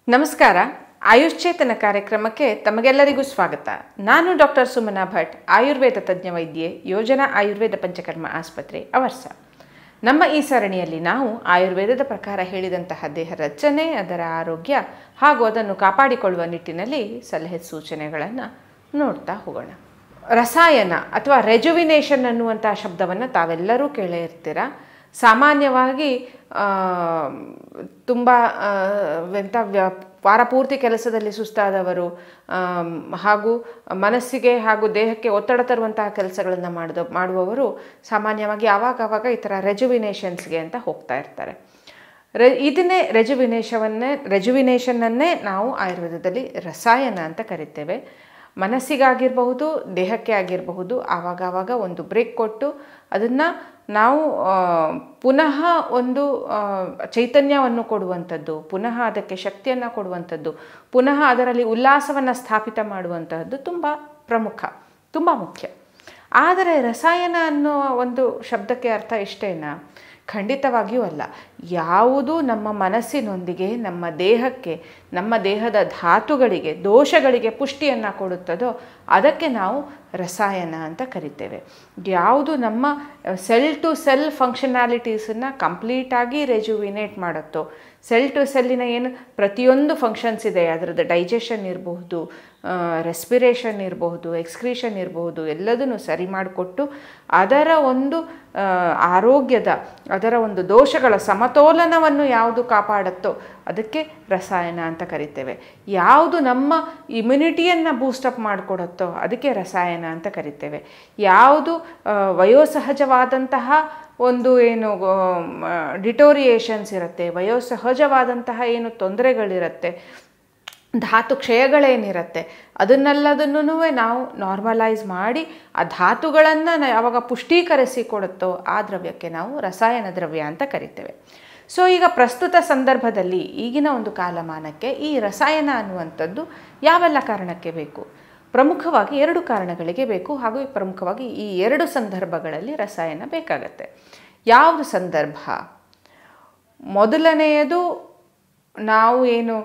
ನಮಸ್ಕಾರ ಆಯುಷ್ ಚೇತನ ಕಾರ್ಯಕ್ರಮಕ್ಕೆ ತಮಗೆಲ್ಲರಿಗೂ ಸ್ವಾಗತ ನಾನು ಡಾಕ್ಟರ್ ಸುಮನಾ ಭಟ್ ಆಯುರ್ವೇದ ತಜ್ಞ ವೈದ್ಯೆ ಯೋಜನಾ ಆಯುರ್ವೇದ ಪಂಚಕರ್ಮ ಆಸ್ಪತ್ರೆ ಅವರ್ಸ ನಮ್ಮ ಈ ಸರಣಿಯಲ್ಲಿ ನಾವು ಆಯುರ್ವೇದದ ಪ್ರಕಾರ ಹೇಳಿದಂತಹ ದೇಹ ರಚನೆ ಅದರ ಆರೋಗ್ಯ ಹಾಗೂ ಅದನ್ನು ಕಾಪಾಡಿಕೊಳ್ಳುವ ನಿಟ್ಟಿನಲ್ಲಿ ಸಲಹೆ ಸೂಚನೆಗಳನ್ನು ನೋಡ್ತಾ ಹೋಗೋಣ ರಸಾಯನ ಅಥವಾ ರೆಜುವಿನೇಷನ್ ಅನ್ನುವಂಥ ಶಬ್ದವನ್ನು ತಾವೆಲ್ಲರೂ ಕೇಳೇ ಇರ್ತೀರ ಸಾಮಾನ್ಯವಾಗಿ ತುಂಬ ಎಂಥ ವ್ಯ ವಾರಪೂರ್ತಿ ಕೆಲಸದಲ್ಲಿ ಸುಸ್ತಾದವರು ಆಮ್, ಹಾಗೂ ಮನಸ್ಸಿಗೆ ಹಾಗೂ ದೇಹಕ್ಕೆ ಒತ್ತಡ ತರುವಂತಹ ಕೆಲಸಗಳನ್ನು ಮಾಡಿದ ಮಾಡುವವರು ಸಾಮಾನ್ಯವಾಗಿ ಆವಾಗ ಆವಾಗ ಈ ಥರ ರೆಜುವಿನೇಷನ್ಸ್ಗೆ ಅಂತ ಹೋಗ್ತಾ ಇರ್ತಾರೆ ರೆ ಇದನ್ನೇ ರೆಜುವಿನೇಷವನ್ನೇ ರೆಜುವಿನೇಷನ್ನನ್ನೇ ನಾವು ಆಯುರ್ವೇದದಲ್ಲಿ ರಸಾಯನ ಅಂತ ಕರಿತೇವೆ ಮನಸ್ಸಿಗಾಗಿರಬಹುದು ದೇಹಕ್ಕೆ ಆಗಿರಬಹುದು ಆವಾಗ ಆವಾಗ ಒಂದು ಬ್ರೇಕ್ ಕೊಟ್ಟು ಅದನ್ನು ನಾವು ಆ, ಪುನಃ ಒಂದು ಆ, ಚೈತನ್ಯವನ್ನು ಕೊಡುವಂಥದ್ದು ಪುನಃ ಅದಕ್ಕೆ ಶಕ್ತಿಯನ್ನು ಕೊಡುವಂಥದ್ದು ಪುನಃ ಅದರಲ್ಲಿ ಉಲ್ಲಾಸವನ್ನು ಸ್ಥಾಪಿತ ಮಾಡುವಂತಹದ್ದು ತುಂಬ ಪ್ರಮುಖ ತುಂಬ ಮುಖ್ಯ ಆದರೆ ರಸಾಯನ ಅನ್ನೋ ಒಂದು ಶಬ್ದಕ್ಕೆ ಅರ್ಥ ಇಷ್ಟೇನಾ ಖಂಡಿತವಾಗಿಯೂ ಅಲ್ಲ ಯಾವುದು ನಮ್ಮ ಮನಸ್ಸಿನೊಂದಿಗೆ ನಮ್ಮ ದೇಹಕ್ಕೆ ನಮ್ಮ ದೇಹದ ಧಾತುಗಳಿಗೆ ದೋಷಗಳಿಗೆ ಪುಷ್ಟಿಯನ್ನು ಕೊಡುತ್ತದೋ ಅದಕ್ಕೆ ನಾವು ರಸಾಯನ ಅಂತ ಕರಿತೇವೆ ಯಾವುದು ನಮ್ಮ ಸೆಲ್ ಟು ಸೆಲ್ ಫಂಕ್ಷನಾಲಿಟೀಸನ್ನು ಕಂಪ್ಲೀಟಾಗಿ ರೆಜುವಿನೇಟ್ ಮಾಡುತ್ತೋ ಸೆಲ್ ಟು ಸೆಲ್ಲಿನ ಏನು ಪ್ರತಿಯೊಂದು ಫಂಕ್ಷನ್ಸ್ ಇದೆ ಅದರದ್ದು ಡೈಜೆಷನ್ ಇರಬಹುದು ರೆಸ್ಪಿರೇಷನ್ ಇರಬಹುದು ಎಕ್ಸ್ಕ್ರೀಷನ್ ಇರಬಹುದು ಎಲ್ಲದನ್ನು ಸರಿ ಮಾಡಿಕೊಟ್ಟು ಅದರ ಒಂದು ಆ, ಆರೋಗ್ಯದ ಅದರ ಒಂದು ದೋಷಗಳ ಸಮತೋಲನವನ್ನು ಯಾವುದು ಕಾಪಾಡುತ್ತೋ ಅದಕ್ಕೆ ರಸಾಯನ ಅಂತ ಕರಿತೇವೆ ಯಾವುದು ನಮ್ಮ ಇಮ್ಯುನಿಟಿಯನ್ನು ಬೂಸ್ಟಪ್ ಮಾಡಿಕೊಡುತ್ತೋ ಅದಕ್ಕೆ ರಸಾಯನ ಅಂತ ಕರಿತೇವೆ ಯಾವುದು ಆ, ವಯೋಸಹಜವಾದಂತಹ ಒಂದು ಏನು ಡಿಟೋರಿಯೇಷನ್ಸ್ ಇರುತ್ತೆ ವಯೋಸಹಜವಾದಂತಹ ಏನು ತೊಂದರೆಗಳಿರುತ್ತೆ ಧಾತು ಕ್ಷಯಗಳೇನಿರುತ್ತೆ ಅದನ್ನೆಲ್ಲದನ್ನು ನಾವು ನಾರ್ಮಲೈಸ್ ಮಾಡಿ ಆ ಧಾತುಗಳನ್ನು ಯಾವಾಗ ಪುಷ್ಟೀಕರಿಸಿ ಕೊಡುತ್ತೋ ಆ ದ್ರವ್ಯಕ್ಕೆ ನಾವು ರಸಾಯನ ದ್ರವ್ಯ ಅಂತ ಕರಿತೇವೆ ಸೊ ಈಗ ಪ್ರಸ್ತುತ ಸಂದರ್ಭದಲ್ಲಿ ಈಗಿನ ಒಂದು ಕಾಲಮಾನಕ್ಕೆ ಈ ರಸಾಯನ ಅನ್ನುವಂಥದ್ದು ಯಾವೆಲ್ಲ ಕಾರಣಕ್ಕೆ ಬೇಕು ಪ್ರಮುಖವಾಗಿ ಎರಡು ಕಾರಣಗಳಿಗೆ ಬೇಕು ಹಾಗೂ ಪ್ರಮುಖವಾಗಿ ಈ ಎರಡು ಸಂದರ್ಭಗಳಲ್ಲಿ ರಸಾಯನ ಬೇಕಾಗತ್ತೆ ಯಾವುದು ಸಂದರ್ಭ ಮೊದಲನೆಯದು ನಾವು ಏನು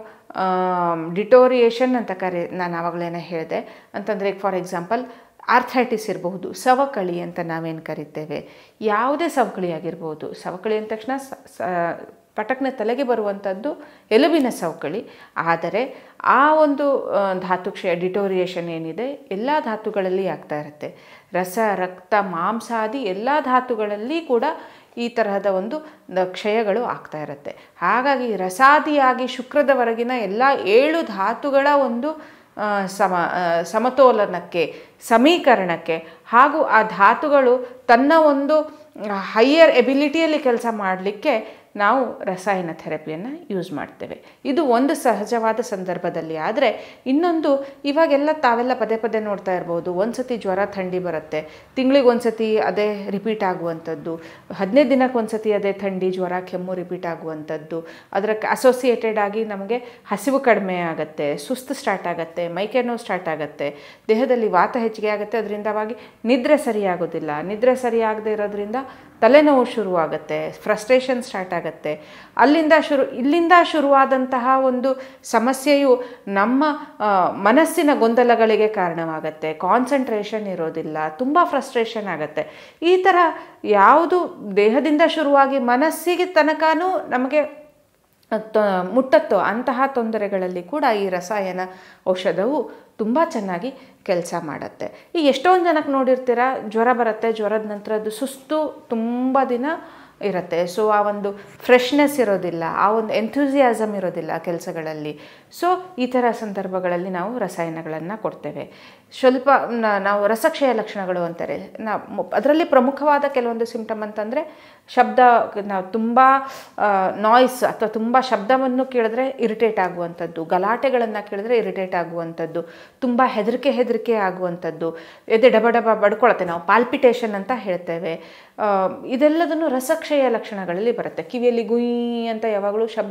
ಡಿಟೋರಿಯೇಷನ್ ಅಂತ ಕರೆ ನಾನು ಆವಾಗಲೇ ಹೇಳಿದೆ ಅಂತಂದರೆ ಫಾರ್ ಎಕ್ಸಾಂಪಲ್ ಆರ್ಥೈಟಿಸ್ ಇರಬಹುದು ಸವಕಳಿ ಅಂತ ನಾವೇನು ಕರಿತೇವೆ ಯಾವುದೇ ಸವಕಳಿ ಆಗಿರ್ಬೋದು ಸವಕಳಿ ಅಂದ ತಕ್ಷಣ ಸ- ಸ- ಪಟಕ್ನ ತಲೆಗೆ ಬರುವಂಥದ್ದು ಎಲುಬಿನ ಸವಕಳಿ ಆದರೆ ಆ ಒಂದು ಆ, ಧಾತುಕ್ಷಯ ಡಿಟೋರಿಯೇಷನ್ ಏನಿದೆ ಎಲ್ಲ ಧಾತುಗಳಲ್ಲಿ ಆಗ್ತಾ ಇರುತ್ತೆ ರಸ ರಕ್ತ ಮಾಂಸಾದಿ ಎಲ್ಲ ಧಾತುಗಳಲ್ಲಿ ಕೂಡ ಈ ತರಹದ ಒಂದು ದ- ಕ್ಷಯಗಳು ಆಗ್ತಾ ಇರುತ್ತೆ ಹಾಗಾಗಿ ರಸಾದಿಯಾಗಿ ಶುಕ್ರದವರೆಗಿನ ಎಲ್ಲ ಏಳು ಧಾತುಗಳ ಒಂದು ಆ, ಸಮ ಆ, ಸಮತೋಲನಕ್ಕೆ ಸಮೀಕರಣಕ್ಕೆ ಹಾಗೂ ಆ ಧಾತುಗಳು ತನ್ನ ಒಂದು ಹೈಯರ್ ಎಬಿಲಿಟಿಯಲ್ಲಿ ಕೆಲಸ ಮಾಡಲಿಕ್ಕೆ ನಾವು ರಸಾಯನ ಥೆರಪಿಯನ್ನು ಯೂಸ್ ಮಾಡ್ತೇವೆ ಇದು ಒಂದು ಸಹಜವಾದ ಸಂದರ್ಭದಲ್ಲಿ ಆದರೆ ಇನ್ನೊಂದು ಇವಾಗೆಲ್ಲ ತಾವೆಲ್ಲ ಪದೇ ಪದೇ ನೋಡ್ತಾ ಇರ್ಬೋದು ಒಂದು ಸತಿ ಜ್ವರ ಥಂಡಿ ಬರುತ್ತೆ ತಿಂಗಳಿಗೆ ಒಂದು ಸತಿ ಅದೇ ರಿಪೀಟ್ ಆಗುವಂಥದ್ದು ಹದಿನೈದು ದಿನಕ್ಕೆ ಒಂದು ಸತಿ ಅದೇ ಥಂಡಿ ಜ್ವರ ಕೆಮ್ಮು ರಿಪೀಟ್ ಆಗುವಂಥದ್ದು ಅದರ ಅಸೋಸಿಯೇಟೆಡ್ ಆಗಿ ನಮಗೆ ಹಸಿವು ಕಡಿಮೆ ಆಗುತ್ತೆ ಸುಸ್ತು ಸ್ಟಾರ್ಟ್ ಆಗುತ್ತೆ ಮೈಕೈ ನೋವು ಸ್ಟಾರ್ಟ್ ಆಗುತ್ತೆ ದೇಹದಲ್ಲಿ ವಾತ ಹೆಚ್ಚಿಗೆ ಆಗುತ್ತೆ ಅದರಿಂದವಾಗಿ ನಿದ್ರೆ ಸರಿಯಾಗೋದಿಲ್ಲ ನಿದ್ರೆ ಸರಿಯಾಗದೇ ಇರೋದ್ರಿಂದ ತಲೆನೋವು ಶುರುವಾಗುತ್ತೆ ಫ್ರಸ್ಟ್ರೇಷನ್ ಸ್ಟಾರ್ಟ್ ಆಗುತ್ತೆ ಅಲ್ಲಿಂದ ಶುರು ಇಲ್ಲಿಂದ ಶುರುವಾದಂತಹ ಒಂದು ಸಮಸ್ಯೆಯು ನಮ್ಮ ಆ, ಮನಸ್ಸಿನ ಗೊಂದಲಗಳಿಗೆ ಕಾರಣವಾಗುತ್ತೆ ಕಾನ್ಸಂಟ್ರೇಷನ್ ಇರೋದಿಲ್ಲ ತುಂಬ ಫ್ರಸ್ಟ್ರೇಷನ್ ಆಗುತ್ತೆ ಈ ಥರ ಯಾವುದು ದೇಹದಿಂದ ಶುರುವಾಗಿ ಮನಸ್ಸಿಗೆ ತನಕನೂ ನಮಗೆ ತ- ಮುಟ್ಟತ್ತೋ ಅಂತಹ ತೊಂದರೆಗಳಲ್ಲಿ ಕೂಡ ಈ ರಸಾಯನ ಔಷಧವು ತುಂಬ ಚೆನ್ನಾಗಿ ಕೆಲಸ ಮಾಡುತ್ತೆ ಈಗ ಎಷ್ಟೊಂದು ಜನಕ್ಕೆ ನೋಡಿರ್ತೀರ ಜ್ವರ ಬರುತ್ತೆ ಜ್ವರದ ನಂತರ ಅದು ಸುಸ್ತು ತುಂಬ ದಿನ ಇರುತ್ತೆ ಸೊ ಆ ಒಂದು ಫ್ರೆಶ್ನೆಸ್ ಇರೋದಿಲ್ಲ ಆ ಒಂದು ಎಂಥೂಸಿಯಾಸಮ್ ಇರೋದಿಲ್ಲ ಕೆಲಸಗಳಲ್ಲಿ ಸೊ ಈ ಥರ ಸಂದರ್ಭಗಳಲ್ಲಿ ನಾವು ರಸಾಯನಗಳನ್ನು ಕೊಡ್ತೇವೆ ಸ್ವಲ್ಪ ನ- ನಾವು ರಸಕ್ಷಯ ಲಕ್ಷಣಗಳು ಅಂತಾರೆ ನಾವು ಅದರಲ್ಲಿ ಪ್ರಮುಖವಾದ ಕೆಲವೊಂದು ಸಿಂಪ್ಟಮ್ ಅಂತಂದರೆ ಶಬ್ದ ನಾವು ತುಂಬ ನಾಯ್ಸ್ ಅಥವಾ ತುಂಬ ಶಬ್ದವನ್ನು ಕೇಳಿದ್ರೆ ಇರಿಟೇಟ್ ಆಗುವಂಥದ್ದು ಗಲಾಟೆಗಳನ್ನು ಕೇಳಿದ್ರೆ ಇರಿಟೇಟ್ ಆಗುವಂಥದ್ದು ತುಂಬ ಹೆದರಿಕೆ ಹೆದರಿಕೆ ಆಗುವಂಥದ್ದು ಎದೆ ಡಬ ಡಬ ಬಡ್ಕೊಳತ್ತೆ ನಾವು ಪಾಲ್ಪಿಟೇಷನ್ ಅಂತ ಹೇಳ್ತೇವೆ ಆ, ಇದೆಲ್ಲದನ್ನು ರಸಕ್ಷಯ ಲಕ್ಷಣಗಳಲ್ಲಿ ಬರುತ್ತೆ ಕಿವಿಯಲ್ಲಿ ಗುಯ್ ಅಂತ ಯಾವಾಗಲೂ ಶಬ್ದ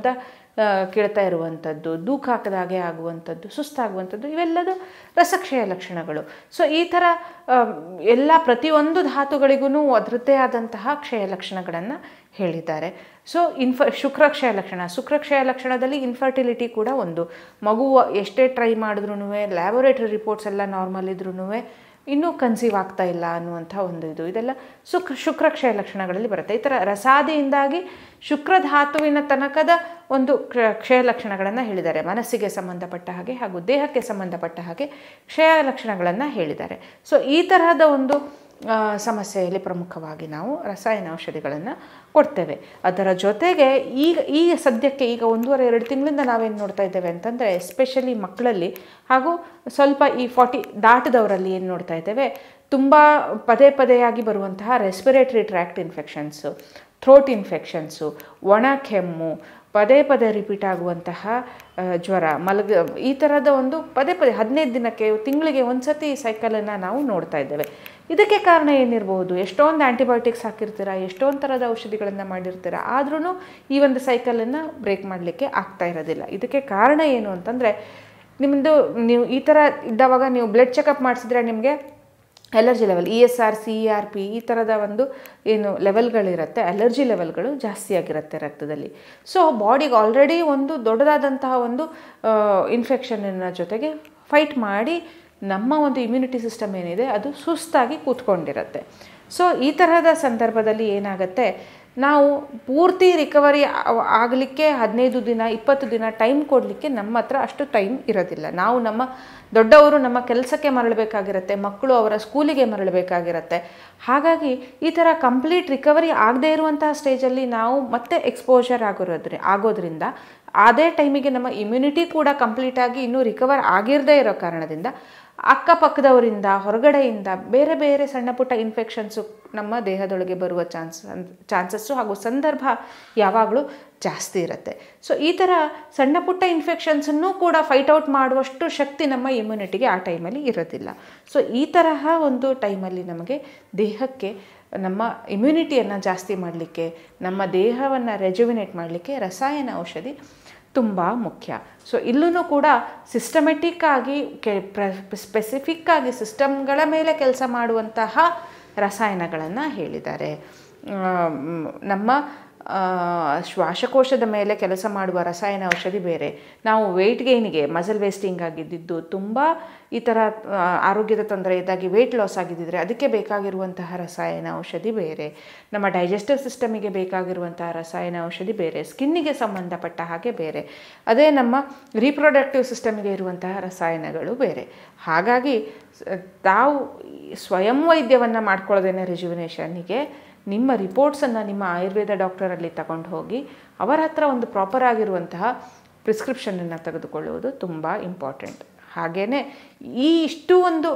ಆ, ಕೀಳ್ತಾ ಇರುವಂಥದ್ದು ದೂಖ ಹಾಕದಾಗೆ ಆಗುವಂಥದ್ದು ಸುಸ್ತಾಗುವಂಥದ್ದು ಇವೆಲ್ಲದು ರಸಕ್ಷಯ ಲಕ್ಷಣಗಳು ಸೊ ಈ ಥರ ಆ, ಎಲ್ಲ ಪ್ರತಿಯೊಂದು ಧಾತುಗಳಿಗೂ ಅದರದ್ದೇ ಆದಂತಹ ಕ್ಷಯ ಲಕ್ಷಣಗಳನ್ನು ಹೇಳಿದ್ದಾರೆ ಸೊ ಇನ್ಫ ಶುಕ್ರಕ್ಷಯ ಲಕ್ಷಣ ಶುಕ್ರಕ್ಷಯ ಲಕ್ಷಣದಲ್ಲಿ ಇನ್ಫರ್ಟಿಲಿಟಿ ಕೂಡ ಒಂದು ಮಗು ಎಷ್ಟೇ ಟ್ರೈ ಮಾಡಿದ್ರೂ ಲ್ಯಾಬೊರೇಟರಿ ರಿಪೋರ್ಟ್ಸ್ ಎಲ್ಲ ನಾರ್ಮಲ್ ಇದ್ರೂ ಇನ್ನೂ ಕನ್ಸೀವ್ ಆಗ್ತಾ ಇಲ್ಲ ಅನ್ನುವಂಥ ಒಂದು ಇದು ಇದೆಲ್ಲ ಶುಕ್ರ ಶುಕ್ರಕ್ಷಯ ಲಕ್ಷಣಗಳಲ್ಲಿ ಬರುತ್ತೆ ಈ ಥರ ರಸಾದಿಯಿಂದಾಗಿ ಶುಕ್ರಧಾತುವಿನ ತನಕದ ಒಂದು ಕ್ಷ- ಕ್ಷಯ ಲಕ್ಷಣಗಳನ್ನು ಹೇಳಿದ್ದಾರೆ ಮನಸ್ಸಿಗೆ ಸಂಬಂಧಪಟ್ಟ ಹಾಗೆ ಹಾಗೂ ದೇಹಕ್ಕೆ ಸಂಬಂಧಪಟ್ಟ ಹಾಗೆ ಕ್ಷಯ ಲಕ್ಷಣಗಳನ್ನು ಹೇಳಿದ್ದಾರೆ ಸೊ ಈ ತರಹದ ಒಂದು ಆ, ಸಮಸ್ಯೆಯಲ್ಲಿ ಪ್ರಮುಖವಾಗಿ ನಾವು ರಸಾಯನ ಔಷಧಿಗಳನ್ನು ಕೊಡ್ತೇವೆ ಅದರ ಜೊತೆಗೆ ಈಗ ಈಗ ಸದ್ಯಕ್ಕೆ ಈಗ ಒಂದೂವರೆ ಎರಡು ತಿಂಗಳಿಂದ ನಾವೇನು ನೋಡ್ತಾ ಇದ್ದೇವೆ ಅಂತಂದರೆ ಎಸ್ಪೆಷಲಿ ಮಕ್ಕಳಲ್ಲಿ ಹಾಗೂ ಸ್ವಲ್ಪ ಈ ಫಾರ್ಟಿ ದಾಟದವರಲ್ಲಿ ಏನು ನೋಡ್ತಾ ಇದ್ದೇವೆ ತುಂಬ ಪದೇ ಪದೇಯಾಗಿ ಬರುವಂತಹ respiratory tract infections throat infections ಒಣ ಕೆಮ್ಮು ಪದೇ ಪದೇ ರಿಪೀಟ್ ಆಗುವಂತಹ ಆ, ಜ್ವರ ಮಲಗ ಈ ಥರದ ಒಂದು ಪದೇ ಪದೇ ಹದಿನೈದು ದಿನಕ್ಕೆ ತಿಂಗಳಿಗೆ ಒಂದು ಸತಿ ಈ ಸೈಕಲನ್ನು ನಾವು ನೋಡ್ತಾ ಇದ್ದೇವೆ ಇದಕ್ಕೆ ಕಾರಣ ಏನಿರ್ಬೋದು ಎಷ್ಟೊಂದು ಆ್ಯಂಟಿಬಯೋಟಿಕ್ಸ್ ಹಾಕಿರ್ತೀರ ಎಷ್ಟೊಂದು ಥರದ ಔಷಧಿಗಳನ್ನು ಮಾಡಿರ್ತೀರ ಆದ್ರೂ ಈ ಒಂದು ಸೈಕಲನ್ನು ಬ್ರೇಕ್ ಮಾಡಲಿಕ್ಕೆ ಆಗ್ತಾ ಇರೋದಿಲ್ಲ ಇದಕ್ಕೆ ಕಾರಣ ಏನು ಅಂತಂದರೆ ನಿಮ್ಮದು ನೀವು ಈ ಥರ ಇದ್ದಾವಾಗ ನೀವು ಬ್ಲಡ್ ಚೆಕಪ್ ಮಾಡಿಸಿದ್ರೆ ನಿಮಗೆ allergy level E S R C E R P ಈ ಥರದ ಒಂದು ಏನು ಲೆವೆಲ್ಗಳಿರುತ್ತೆ ಅಲರ್ಜಿ ಲೆವೆಲ್ಗಳು ಜಾಸ್ತಿ ಆಗಿರುತ್ತೆ ರಕ್ತದಲ್ಲಿ ಸೊ ಬಾಡಿಗೆ ಆಲ್ರೆಡಿ ಒಂದು ದೊಡ್ಡದಾದಂತಹ ಒಂದು ಇನ್ಫೆಕ್ಷನಿನ ಜೊತೆಗೆ ಫೈಟ್ ಮಾಡಿ ನಮ್ಮ ಒಂದು ಇಮ್ಯುನಿಟಿ ಸಿಸ್ಟಮ್ ಏನಿದೆ ಅದು ಸುಸ್ತಾಗಿ ಕೂತ್ಕೊಂಡಿರುತ್ತೆ ಸೊ ಈ ತರಹದ ಸಂದರ್ಭದಲ್ಲಿ ಏನಾಗುತ್ತೆ ನಾವು ಪೂರ್ತಿ ರಿಕವರಿ ಆಗಲಿಕ್ಕೆ ಹದಿನೈದು ದಿನ ಇಪ್ಪತ್ತು ದಿನ ಟೈಮ್ ಕೊಡಲಿಕ್ಕೆ ನಮ್ಮ ಹತ್ರ ಅಷ್ಟು ಟೈಮ್ ಇರೋದಿಲ್ಲ ನಾವು ನಮ್ಮ ದೊಡ್ಡವರು ನಮ್ಮ ಕೆಲಸಕ್ಕೆ ಮರಳಬೇಕಾಗಿರುತ್ತೆ ಮಕ್ಕಳು ಅವರ ಸ್ಕೂಲಿಗೆ ಮರಳಬೇಕಾಗಿರುತ್ತೆ ಹಾಗಾಗಿ ಈ ಥರ ಕಂಪ್ಲೀಟ್ ರಿಕವರಿ ಆಗದೇ ಇರುವಂತಹ ಸ್ಟೇಜಲ್ಲಿ ನಾವು ಮತ್ತೆ ಎಕ್ಸ್ಪೋಜರ್ ಆಗೋದ್ರಿ ಆಗೋದ್ರಿಂದ ಅದೇ ಟೈಮಿಗೆ ನಮ್ಮ ಇಮ್ಯುನಿಟಿ ಕೂಡ ಕಂಪ್ಲೀಟಾಗಿ ಇನ್ನೂ ರಿಕವರ್ ಆಗಿರದೇ ಇರೋ ಕಾರಣದಿಂದ ಅಕ್ಕಪಕ್ಕದವರಿಂದ ಹೊರಗಡೆಯಿಂದ ಬೇರೆ ಬೇರೆ ಸಣ್ಣ ಪುಟ್ಟ ಇನ್ಫೆಕ್ಷನ್ಸು ನಮ್ಮ ದೇಹದೊಳಗೆ ಬರುವ ಚಾನ್ಸ್ ಚಾನ್ಸಸ್ಸು ಹಾಗೂ ಸಂದರ್ಭ ಯಾವಾಗಲೂ ಜಾಸ್ತಿ ಇರುತ್ತೆ ಸೊ ಈ ಥರ ಸಣ್ಣ ಪುಟ್ಟ ಇನ್ಫೆಕ್ಷನ್ಸನ್ನು ಕೂಡ ಫೈಟ್ ಔಟ್ ಮಾಡುವಷ್ಟು ಶಕ್ತಿ ನಮ್ಮ ಇಮ್ಯುನಿಟಿಗೆ ಆ ಟೈಮಲ್ಲಿ ಇರೋದಿಲ್ಲ ಸೊ ಈ ತರಹ ಒಂದು ಟೈಮಲ್ಲಿ ನಮಗೆ ದೇಹಕ್ಕೆ ನಮ್ಮ ಇಮ್ಯುನಿಟಿಯನ್ನು ಜಾಸ್ತಿ ಮಾಡಲಿಕ್ಕೆ ನಮ್ಮ ದೇಹವನ್ನು ರೆಜುವಿನೇಟ್ ಮಾಡಲಿಕ್ಕೆ ರಸಾಯನ ಔಷಧಿ ತುಂಬ ಮುಖ್ಯ ಸೊ ಇಲ್ಲೂ ಕೂಡ ಸಿಸ್ಟಮೆಟಿಕ್ ಆಗಿ ಕೆ ಪ್ರ ಸ್ಪೆಸಿಫಿಕ್ ಆಗಿ ಸಿಸ್ಟಮ್ಗಳ ಮೇಲೆ ಕೆಲಸ ಮಾಡುವಂತಹ ರಸಾಯನಗಳನ್ನು ಹೇಳಿದ್ದಾರೆ ಆಮ್, ನಮ್ಮ ಆ, ಶ್ವಾಸಕೋಶದ ಮೇಲೆ ಕೆಲಸ ಮಾಡುವ ರಸಾಯನ ಔಷಧಿ ಬೇರೆ ನಾವು ವೆಯ್ಟ್ ಗೈನಿಗೆ ಮಸಲ್ ವೇಸ್ಟಿಂಗ್ ಆಗಿದ್ದಿದ್ದು ತುಂಬ ಈ ಥರ ಆ, ಆರೋಗ್ಯದ ತೊಂದರೆ ಇದ್ದಾಗಿ ವೆಯ್ಟ್ ಲಾಸ್ ಆಗಿದ್ದಿದ್ರೆ ಅದಕ್ಕೆ ಬೇಕಾಗಿರುವಂತಹ ರಸಾಯನ ಔಷಧಿ ಬೇರೆ ನಮ್ಮ ಡೈಜೆಸ್ಟಿವ್ ಸಿಸ್ಟಮಿಗೆ ಬೇಕಾಗಿರುವಂತಹ ರಸಾಯನ ಔಷಧಿ ಬೇರೆ ಸ್ಕಿನ್ನಿಗೆ ಸಂಬಂಧಪಟ್ಟ ಹಾಗೆ ಬೇರೆ ಅದೇ ನಮ್ಮ ರೀಪ್ರೊಡಕ್ಟಿವ್ ಸಿಸ್ಟಮಿಗೆ ಇರುವಂತಹ ರಸಾಯನಗಳು ಬೇರೆ ಹಾಗಾಗಿ ಸ- ತಾವು ಸ್ವಯಂ ವೈದ್ಯವನ್ನು ಮಾಡ್ಕೊಳ್ಳೋದೇನೆ ರಿಜುವಿನೇಷನ್ನಿಗೆ ನಿಮ್ಮ ರಿಪೋರ್ಟ್ಸನ್ನು ನಿಮ್ಮ ಆಯುರ್ವೇದ ಡಾಕ್ಟರಲ್ಲಿ ತಗೊಂಡು ಹೋಗಿ ಅವರ ಹತ್ರ ಒಂದು ಪ್ರಾಪರ್ ಆಗಿರುವಂತಹ ಪ್ರಿಸ್ಕ್ರಿಪ್ಷನನ್ನು ತೆಗೆದುಕೊಳ್ಳುವುದು ತುಂಬ ಇಂಪಾರ್ಟೆಂಟ್ ಹಾಗೆಯೇ ಈ ಇಷ್ಟು ಒಂದು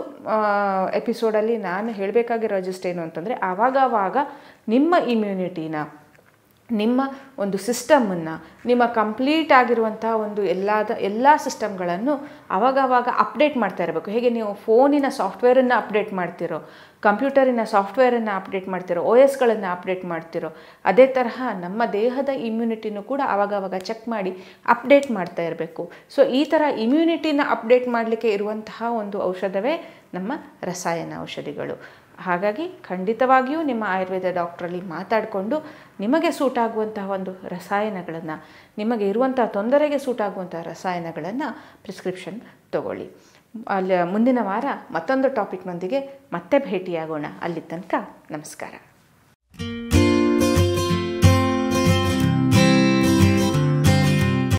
ಎಪಿಸೋಡಲ್ಲಿ ನಾನು ಹೇಳಬೇಕಾಗಿರೋ ಜಸ್ಟ್ ಏನು ಅಂತಂದರೆ ಆವಾಗವಾಗ ನಿಮ್ಮ ಇಮ್ಯುನಿಟಿನ ನಿಮ್ಮ ಒಂದು ಸಿಸ್ಟಮನ್ನು ನಿಮ್ಮ ಕಂಪ್ಲೀಟ್ ಆಗಿರುವಂತಹ ಒಂದು ಎಲ್ಲಾದ ಎಲ್ಲ ಸಿಸ್ಟಮ್ಗಳನ್ನು ಅವಾಗವಾಗ ಅಪ್ಡೇಟ್ ಮಾಡ್ತಾ ಇರಬೇಕು ಹೇಗೆ ನೀವು ಫೋನಿನ ಸಾಫ್ಟ್ವೇರನ್ನು ಅಪ್ಡೇಟ್ ಮಾಡ್ತಿರೋ ಕಂಪ್ಯೂಟರಿನ ಸಾಫ್ಟ್ವೇರನ್ನು ಅಪ್ಡೇಟ್ ಮಾಡ್ತಿರೋ ಓ ಎಸ್ಗಳನ್ನು ಅಪ್ಡೇಟ್ ಮಾಡ್ತಿರೋ ಅದೇ ತರಹ ನಮ್ಮ ದೇಹದ ಇಮ್ಯುನಿಟಿನೂ ಕೂಡ ಆವಾಗವಾಗ ಚೆಕ್ ಮಾಡಿ ಅಪ್ಡೇಟ್ ಮಾಡ್ತಾ ಇರಬೇಕು ಸೊ ಈ ಥರ ಇಮ್ಯುನಿಟಿನ ಅಪ್ಡೇಟ್ ಮಾಡಲಿಕ್ಕೆ ಇರುವಂತಹ ಒಂದು ಔಷಧವೇ ನಮ್ಮ ರಸಾಯನ ಔಷಧಿಗಳು ಹಾಗಾಗಿ ಖಂಡಿತವಾಗಿಯೂ ನಿಮ್ಮ ಆಯುರ್ವೇದ ಡಾಕ್ಟ್ರಲ್ಲಿ ಮಾತಾಡಿಕೊಂಡು ನಿಮಗೆ ಸೂಟ್ ಆಗುವಂತಹ ಒಂದು ರಸಾಯನಗಳನ್ನು ನಿಮಗೆ ಇರುವಂತಹ ತೊಂದರೆಗೆ ಸೂಟ್ ಆಗುವಂತಹ ರಸಾಯನಗಳನ್ನು ಪ್ರಿಸ್ಕ್ರಿಪ್ಷನ್ ತಗೊಳ್ಳಿ ಅಲ್ಲಿ ಮುಂದಿನ ವಾರ ಮತ್ತೊಂದು ಟಾಪಿಕ್ನೊಂದಿಗೆ ಮತ್ತೆ ಭೇಟಿಯಾಗೋಣ ಅಲ್ಲಿ ತನಕ ನಮಸ್ಕಾರ